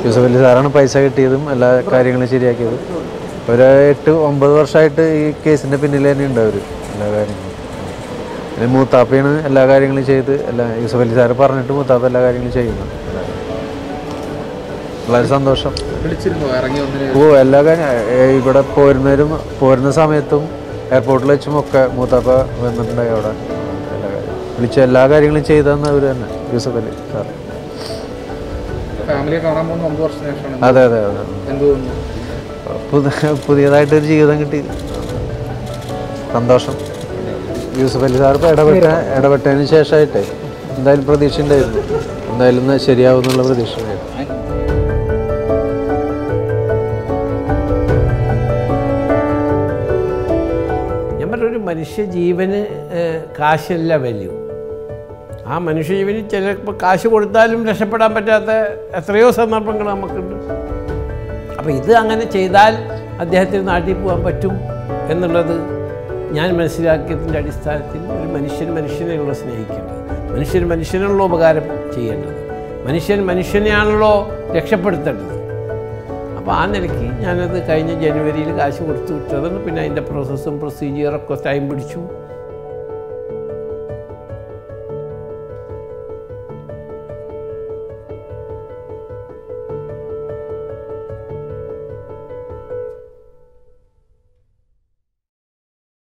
യൂസഫ് അലി സാറാണ് പൈസ കിട്ടിയതും എല്ലാ കാര്യങ്ങളും ശരിയാക്കിയതും ഒരു എട്ട് ഒമ്പത് വർഷമായിട്ട് ഈ കേസിൻ്റെ പിന്നിൽ തന്നെ ഉണ്ട് അവർ എല്ലാ കാര്യങ്ങളും പിന്നെ മൂത്താപ്പയാണ് എല്ലാ കാര്യങ്ങളും ചെയ്ത് എല്ലാ യൂസഫ് അലി സാറ് പറഞ്ഞിട്ട് മൂത്താപ്പ എല്ലാ കാര്യങ്ങളും ചെയ്യുന്നു വളരെ സന്തോഷം വിളിച്ചിരുന്നു ഇറങ്ങി വന്നതിന് ഓ എല്ലാ കാര്യം ഏ, ഇവിടെ പോരുന്നവരും പോരുന്ന സമയത്തും എയർപോർട്ടിൽ വെച്ചും ഒക്കെ മൂത്താപ്പ വന്നിട്ടുണ്ടായി അവിടെ എല്ലാ കാര്യം വിളിച്ച എല്ലാ കാര്യങ്ങളും ചെയ്തതെന്ന് അവർ തന്നെ യൂസഫ് അലി സാർ ഫാമിലിയെ കാണാൻ പോകുന്ന ഒമ്പത് വർഷത്തിന് ശേഷമാണ് അതെ അതെ അതെ എന്ത് തോന്നുന്നു പുതിയ പുതിയതായിട്ടൊരു ജീവിതം കിട്ടി സന്തോഷം യൂസഫ് അലി സാർ ഇപ്പോൾ ഇടപെട്ട ഇടപെട്ടതിന് ശേഷമായിട്ടേ എന്തായാലും പ്രതീക്ഷ ഉണ്ടായിരുന്നു എന്തായാലും ഇത് ശരിയാവും എന്നുള്ള പ്രതീക്ഷ ഉണ്ടായിരുന്നു ഞാൻ പറഞ്ഞ ഒരു മനുഷ്യജീവന് ഏഹ്, കാശല്ല വാല്യൂ ആ മനുഷ്യജീവന് ചിലപ്പോൾ കാശ് കൊടുത്താലും രക്ഷപ്പെടാൻ പറ്റാത്ത എത്രയോ സന്ദർഭങ്ങൾ നമുക്കുണ്ട് അപ്പോൾ ഇത് അങ്ങനെ ചെയ്താൽ അദ്ദേഹത്തിന് നാട്ടിൽ പോകാൻ പറ്റും എന്നുള്ളത് ഞാൻ മനസ്സിലാക്കിയതിൻ്റെ അടിസ്ഥാനത്തിൽ ഒരു മനുഷ്യൻ മനുഷ്യനെയുള്ള സ്നേഹിക്കേണ്ടത് മനുഷ്യൻ മനുഷ്യനുള്ള ഉപകാരം ചെയ്യേണ്ടത് മനുഷ്യൻ മനുഷ്യനെയാണല്ലോ രക്ഷപ്പെടുത്തേണ്ടത് അപ്പോൾ ആ നിലയ്ക്ക് ഞാനത് കഴിഞ്ഞ ജനുവരിയിൽ കാശ് കൊടുത്തു വിട്ടതാണ് പിന്നെ അതിൻ്റെ പ്രോസസ്സും പ്രൊസീജിയറൊക്കെ ടൈം പിടിച്ചു